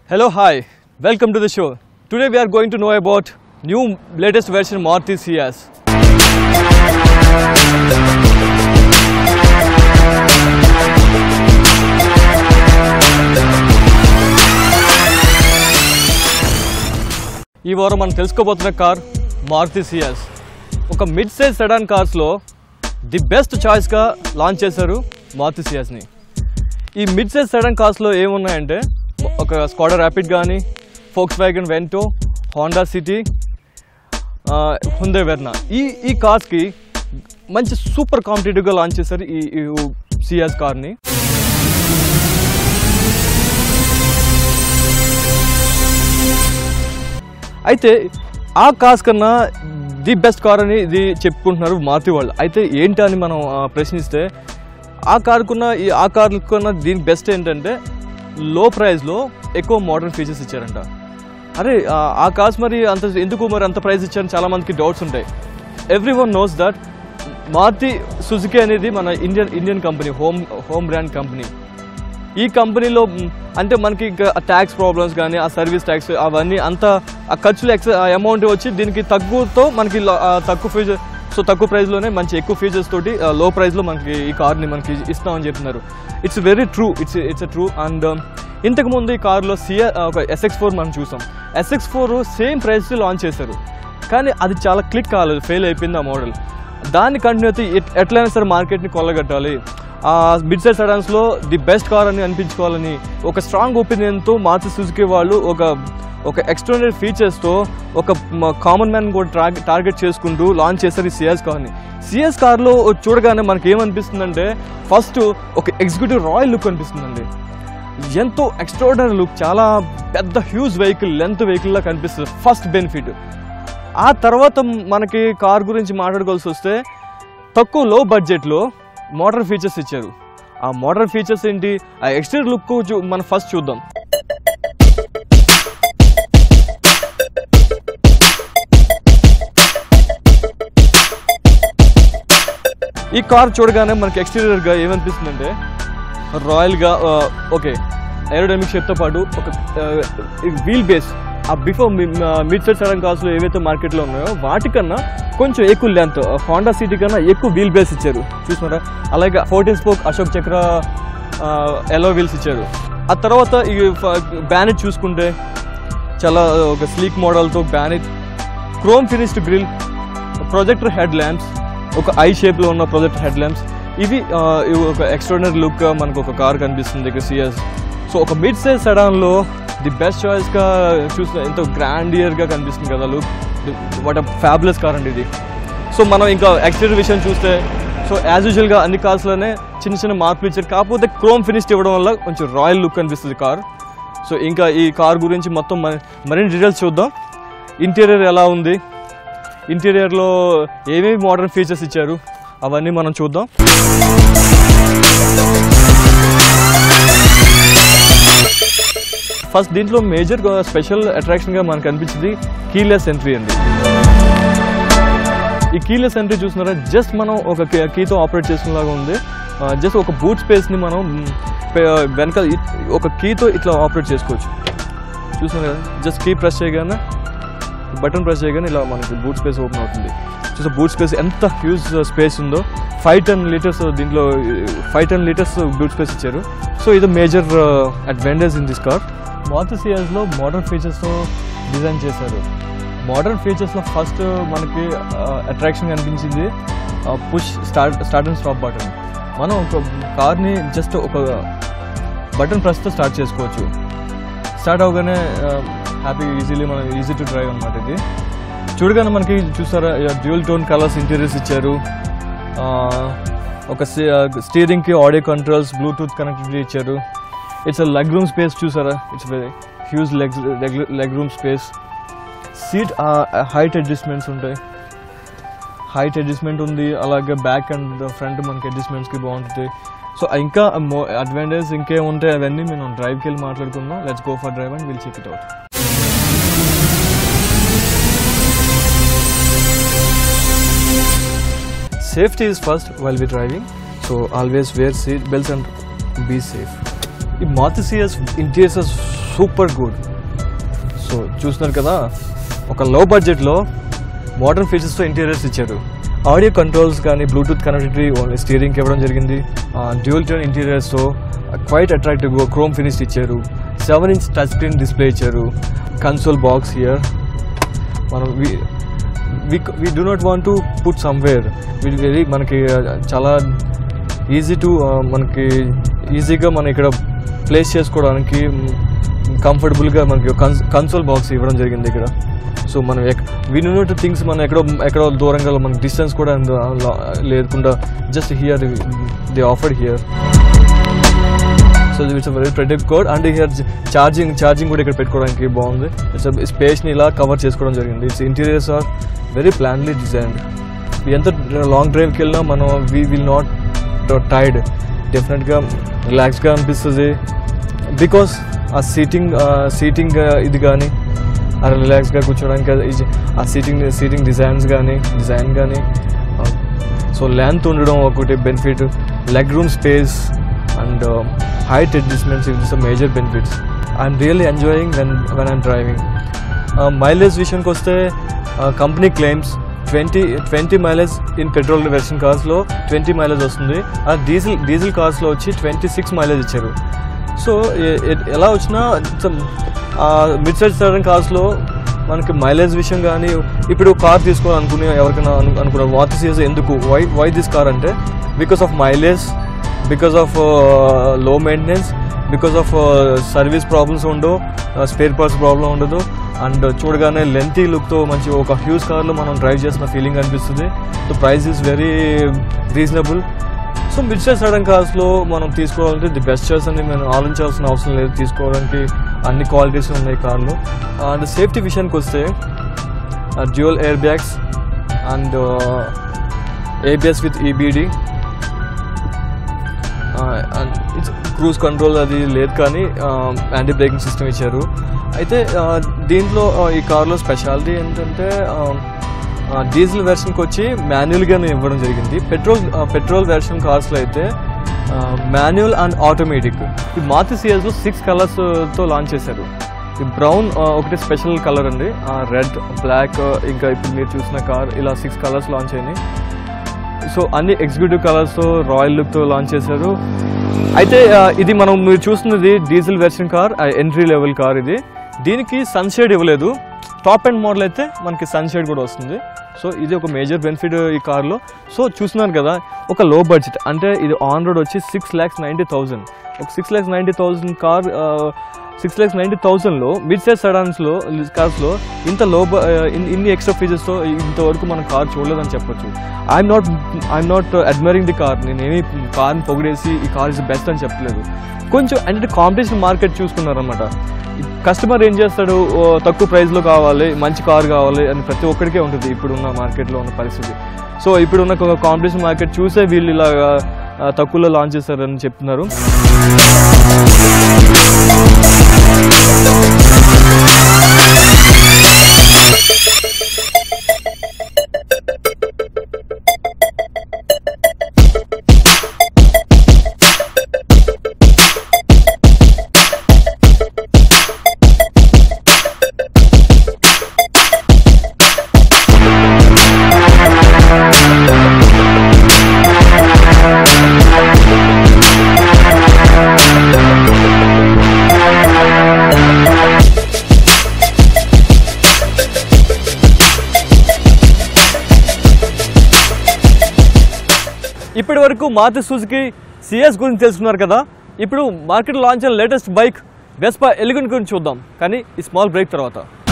Hello, hi. Welcome to the show. Today we are going to know about new latest version Maruti CS. ఈ వారం మనం తెలుసుకోబోతున్న car Maruti Ciaz ఒక mid size sedan కార్స్లో the best చాయిస్గా launch చేశారు మారుతి సియాస్ని ఈ మిడ్ సైజ్ సెడాన్ కార్స్లో ఏమున్నాయంటే ఒక స్కాడర్ ర్యాపిడ్ కానీ Volkswagen Vento Honda City Hyundai Verna ఈ ఈ కార్స్కి మంచి సూపర్ కాంపిటేటివ్గా లాంచ్ చేశారు ఈ సియాస్ కార్ని అయితే ఆ కార్స్ కన్నా ది బెస్ట్ కార్ అని ఇది చెప్పుకుంటున్నారు మారుతి వాళ్ళు అయితే ఏంటి అని మనం ఆ, ప్రశ్నిస్తే ఆ కార్కున్న ఈ ఆ కార్కున్న దీని బెస్ట్ ఏంటంటే లో ప్రైస్లో ఎక్కువ మోడర్న్ ఫీచర్స్ ఇచ్చారంట అరే ఆ, ఆ కార్స్ మరి అంత ఎందుకు మరి అంత ప్రైస్ ఇచ్చారని చాలామందికి డౌట్స్ ఉంటాయి every one knows that Maruti Suzuki అనేది మన Indian Indian company home home brand company ఈ కంపెనీలో మ్, అంటే మనకి ఇంకా ట్యాక్స్ ప్రాబ్లమ్స్ కానీ ఆ సర్వీస్ ట్యాక్స్ అవన్నీ అంత ఆ ఖర్చులు ఎక్స్ అమౌంట్ వచ్చి దీనికి తక్కువతో మనకి ల- ఆ తక్కువ ఫీచర్ సో తక్కువ ప్రైస్లోనే మంచి ఎక్కువ ఫీచర్స్ తోటి లో ప్రైస్లో మనకి ఈ కార్ని మనకి ఇస్తామని చెప్తున్నారు it's very true it's it's true and ఇంతకుముందు ఈ కార్లో సిఆర్ ఒక ఎస్ఎక్స్ ఫోర్ మనం చూసాం S X four same price launch చేశారు కానీ అది చాలా క్లిక్ కాలేదు ఫెయిల్ అయిపోయింది ఆ మోడల్ దాన్ని కంటిన్యూ అయితే ఎట్- ఎట్లయినా సరే మార్కెట్ని కొల్లగట్టాలి ఆ మిడ్ సైడ్ సడన్స్లో ది బెస్ట్ కార్ అని అనిపించుకోవాలని ఒక స్ట్రాంగ్ ఒపీనియన్తో మారుతి సుజుకి వాళ్ళు ఒక ఒక ఎక్స్ట్రానరీ ఫీచర్స్తో ఒక కామన్ మ్యాన్ కూడా టార్గెట్ టార్గెట్ చేసుకుంటూ లాంచ్ చేశారు ఈ సిఎస్ కార్ని సిఎస్ కార్లో చూడగానే మనకి ఏమనిపిస్తుందంటే ఫస్ట్ ఒక ఎగ్జిక్యూటివ్ రాయల్ లుక్ అనిపిస్తుందండి ఎంతో ఎక్స్ట్రాడనరీ లుక్ చాలా పెద్ద హ్యూజ్ వెహికల్ లెంత్ వెహికల్లా కనిపిస్తుంది ఫస్ట్ బెనిఫిట్ ఆ తర్వాత మనకి కార్ గురించి మాట్లాడుకోవాల్సి వస్తే తక్కువ లో బడ్జెట్లో మోడర్న్ ఫీచర్స్ ఇచ్చారు ఆ మోడర్న్ ఫీచర్స్ ఏంటి ఆ ఎక్స్టీరియర్ లుక్ చూ మనం ఫస్ట్ చూద్దాం ఈ కార్ చూడగానే మనకి ఎక్స్టీరియర్గా ఏమనిపిస్తుందంటే రాయల్గా ఓకే ఏరోడైనమిక్ షేప్తో పాటు ఒక వీల్ బేస్ ఆ బిఫోర్ మిడ్ సైడ్ సడన్ కార్స్లో ఏవైతే మార్కెట్లో ఉన్నాయో వాటికన్నా కొంచెం ఎక్కువ లెంత్ హోండా సిటీ కన్నా ఎక్కువ వీల్ బేస్ ఇచ్చారు చూసినారా అలాగే ఫోర్టీన్ స్పోక్ అశోక్ చక్ర ఎలో వీల్స్ ఇచ్చారు ఆ తర్వాత ఈ బ్యానెట్ చూసుకుంటే చాలా ఒక స్లీక్ మోడల్తో bonnet chrome finished grille projector head lamps ఒక ఐ షేప్లో ఉన్న ప్రొజెక్టర్ హెడ్ ల్యాంప్స్ ఇవి ఆ, ఇవి ఒక ఎక్స్ట్రాడనరీ లుక్గా మనకు ఒక కార్ కనిపిస్తుంది ఇక్కడ సిఎస్ సో ఒక మిడ్ సైజ్ సెడాన్లో ది బెస్ట్ చాయిస్గా చూసిన ఎంతో గ్రాండియర్గా కనిపిస్తుంది కదా లుక్ వాట్ ఫ్యాబులస్ కార్ అండి ఇది సో మనం ఇంకా ఎక్స్టీరియర్ విషయం చూస్తే సో యాజ్ యూజువల్గా అన్ని కార్స్లోనే చిన్న చిన్న మార్పులు ఇచ్చారు కాకపోతే క్రోమ్ ఫినిష్ ఇవ్వడం వల్ల కొంచెం రాయల్ లుక్ అనిపిస్తుంది కార్ సో ఇంకా ఈ కార్ గురించి మొత్తం మరి మరిన్ని డీటెయిల్స్ చూద్దాం ఇంటీరియర్ ఎలా ఉంది ఇంటీరియర్లో ఏమేమి మోడర్న్ ఫీచర్స్ ఇచ్చారు అవన్నీ మనం చూద్దాం ఫస్ట్ దీంట్లో మేజర్ స్పెషల్ అట్రాక్షన్గా మనకు అనిపించింది కీలెస్ ఎంట్రీ అండి ఈ కీలెస్ ఎంట్రీ చూస్తున్నారా జస్ట్ మనం ఒక కీ- కీతో ఆపరేట్ చేసుకునేలాగా ఉంది జస్ట్ ఒక బూట్ స్పేస్ని మనం మ్, పె- వెనక ఇ- ఒక కీతో ఇట్లా ఆపరేట్ చేసుకోవచ్చు చూస్తున్నారు కదా జస్ట్ కీ ప్రెస్ చేయగానే బటన్ ప్రెస్ చేయగానే ఇలా మనకి బూట్ స్పేస్ ఓపెన్ అవుతుంది చూసా బూట్ స్పేస్ ఎంత హ్యూజ్ స్పేస్ ఉందో ఫైవ్ టెన్ లీటర్స్ దీంట్లో five ten litres boot space ఇచ్చారు సో ఇది major advantage in this car Maruti సియాస్లో మోడర్న్ ఫీచర్స్తో డిజైన్ చేశారు మోడర్న్ ఫీచర్స్లో ఫస్ట్ మనకి అట్రాక్షన్ కనిపించింది push start start and stop button మనం ఒక కార్ని జస్ట్ ఒక బటన్ ప్రెస్తో స్టార్ట్ చేసుకోవచ్చు స్టార్ట్ అవగానే హ్యాపీ ఈజీలీ మనం ఈజీ టు డ్రైవ్ అనమాట ఇది చూడగానే మనకి చూసారా డ్యూల్ టోన్ కలర్స్ ఇంటీరియర్స్ ఇచ్చారు ఆ, ఒక స్టీరింగ్కి ఆడియో కంట్రోల్స్ బ్లూటూత్ కనెక్టివిటీ ఇచ్చారు ఇట్స్ లెగ్ రూమ్ స్పేస్ చూసారా it's very huge leg leg room space seat height adjustments ఉంటాయి హైట్ అడ్జస్ట్మెంట్ ఉంది అలాగే బ్యాక్ అండ్ ఫ్రంట్ మనకి అడ్జస్ట్మెంట్స్కి బాగుంటుంది సో ఇంకా అడ్వాంటేజ్ ఇంకేముంటాయి అవన్నీ మేము డ్రైవ్కి వెళ్ళి మాట్లాడుకుందాం let's go for drive and will check it out safety is first while we driving so always wear seat belts and be safe ఈ Maruti Ciaz interiors super good so చూస్తున్నారు కదా ఒక లో బడ్జెట్లో మోడర్న్ ఫీచర్స్తో ఇంటీరియర్స్ ఇచ్చారు audio controls కానీ bluetooth connectivity స్టీరింగ్కి ఇవ్వడం జరిగింది డ్యూల్ టోన్ ఇంటీరియర్స్తో క్వైట్ అట్రాక్టివ్ క్రోమ్ ఫినిష్ ఇచ్చారు seven inch touch screen display ఇచ్చారు కన్సోల్ బాక్స్ హియర్ మనం వి వి do not want to put somewhere we very మనకి uh, చాలా ఈజీ టు మనకి ఈజీగా మనం ఇక్కడ ప్లేస్ చేసుకోవడానికి కంఫర్టబుల్గా మనకి కన్సోల్ బాక్స్ ఇవ్వడం జరిగింది ఇక్కడ సో మనం వి నోట్ థింగ్స్ మనం ఎక్కడో ఎక్కడో దూరంగా మనకి డిస్టెన్స్ కూడా అందు- లా- లేకుండా just here the afford here so it's very predict code and here charging charging కూడా ఇక్కడ పెట్టుకోవడానికి బాగుంది ఇట్స్ స్పేస్ని ఇలా కవర్ చేసుకోవడం జరిగింది it's interiors are very plainly designed ఎంత లాంగ్ డ్రైవ్కి వెళ్ళినా మనం వీ విల్ నాట్ టైర్డ్ డెఫినెట్గా రిలాక్స్గా అనిపిస్తుంది బికాస్ ఆ సీటింగ్ సీటింగ్ ఇది కానీ ఆ రిలాక్స్గా కూర్చోడానికి అది- ఇది- ఆ సీటింగ్ సీటింగ్ డిజైన్స్ కానీ డిజైన్ కానీ సో లెంత్ ఉండడం ఒకటి benefit leg room space and height adjustments it is a major benefits I'm really enjoying when when I'm driving mileage విషయానికి వస్తే company claims twenty twenty mileage in petrol version కార్స్లో twenty mileage వస్తుంది ఆ diesel diesel కార్స్లో వచ్చి twenty six mileage ఇచ్చారు so ఎ- ఎ- ఎలా వచ్చినా మిడ్ సైజ్ సడన్ కార్స్లో మనకి మైలేజ్ విషయం కానీ ఇప్పుడు కార్ తీసుకోవాలనుకునే ఎవరికైనా అను- అనుకున్నారు వాట్ సీజ్ ఎందుకు వై వై దిస్ కార్ అంటే because of mileage because of low maintenance because of service problems ఉండవు స్పేర్ పార్ట్స్ ప్రాబ్లం ఉండదు అండ్ చూడగానే లెంతీ లుక్తో మంచి ఒక హ్యూజ్ కార్లో మనం డ్రైవ్ చేసిన ఫీలింగ్ అనిపిస్తుంది so price is very reasonable so mid size sedan కార్స్లో మనం తీసుకోవాలంటే ది బెస్ట్ చాయిస్ అని మనం ఆలోచించాల్సిన అవసరం లేదు తీసుకోవడానికి అన్ని క్వాలిటీస్ ఉన్నాయి కార్లు అండ్ సేఫ్టీ విషయానికి వస్తే dual air bags and ABS with EBD it's cruise control అది లేదు కానీ యాంటీ బ్రేకింగ్ సిస్టమ్ ఇచ్చారు అయితే ఆ, దీంట్లో ఆ, ఈ కార్లో స్పెషాలిటీ ఏంటంటే డీజిల్ వెర్షన్కి వచ్చి మాన్యువల్గానే ఇవ్వడం జరిగింది పెట్రోల్ పెట్రోల్ వెర్షన్ కార్స్లో అయితే మాన్యువల్ అండ్ ఆటోమేటిక్ ఈ మాతి సిఎస్లో సిక్స్ కలర్స్తో లాంచ్ చేశారు ఈ బ్రౌన్ ఒకటి స్పెషల్ కలర్ అండి రెడ్ బ్లాక్ ఇంకా ఇప్పుడు మీరు చూసిన కార్ ఇలా సిక్స్ కలర్స్ లాంచ్ అయినాయి సో అన్ని ఎగ్జిక్యూటివ్ కలర్స్తో రాయల్ లుక్తో లాంచ్ చేశారు అయితే ఆ, ఇది మనం మీరు చూస్తున్నది diesel version car entry level car ఇది దీనికి సన్షేడ్ ఇవ్వలేదు టాప్ అండ్ మోడల్ అయితే మనకి సన్షేడ్ కూడా వస్తుంది సో ఇది ఒక మేజర్ బెనిఫిట్ ఈ కార్లో సో చూస్తున్నారు కదా ఒక లో బడ్జెట్ అంటే ఇది ఆన్ రోడ్ వచ్చి సిక్స్ ల్యాక్స్ నైంటీ థౌజండ్ ఒక six lakhs ninety thousand car six lakhs ninety థౌసండ్లో మిడ్ సైజ్ సడాన్స్లో కార్స్లో ఇంత లో బ- ఆ, ఇన్- ఇన్ని ఎక్స్ట్రా ఫీచర్స్తో ఇంతవరకు మనం కార్ చూడలేదని చెప్పొచ్చు I'm not I'm not admiring the car నేనేమి కార్ని పొగిడేసి ఈ కార్ ఇస్ బెస్ట్ అని చెప్పలేదు కొంచెం అంటే కాంపిటీషన్ మార్కెట్ చూసుకున్నారనమాట కస్టమర్ ఏం చేస్తాడు ఓ, తక్కువ ప్రైస్లో కావాలి మంచి కార్ కావాలి అని ప్రతి ఒక్కడికే ఉంటుంది ఇప్పుడున్న మార్కెట్లో ఉన్న పరిస్థితి సో ఇప్పుడున్న కాంపిటీషన్ మార్కెట్ చూసే వీళ్ళు ఇలా ఆ, తక్కువలో లాంచ్ చేస్తారని చెప్తున్నారు ఇప్పటి వరకు మారుతి సుజుకి సిఎస్ గురించి తెలుసుకున్నారు కదా ఇప్పుడు మార్కెట్లో లాంచ్ అయిన లేటెస్ట్ బైక్ వెస్పా ఎలిగన్ గురించి చూద్దాం కానీ ఈ స్మాల్ బ్రేక్ తర్వాత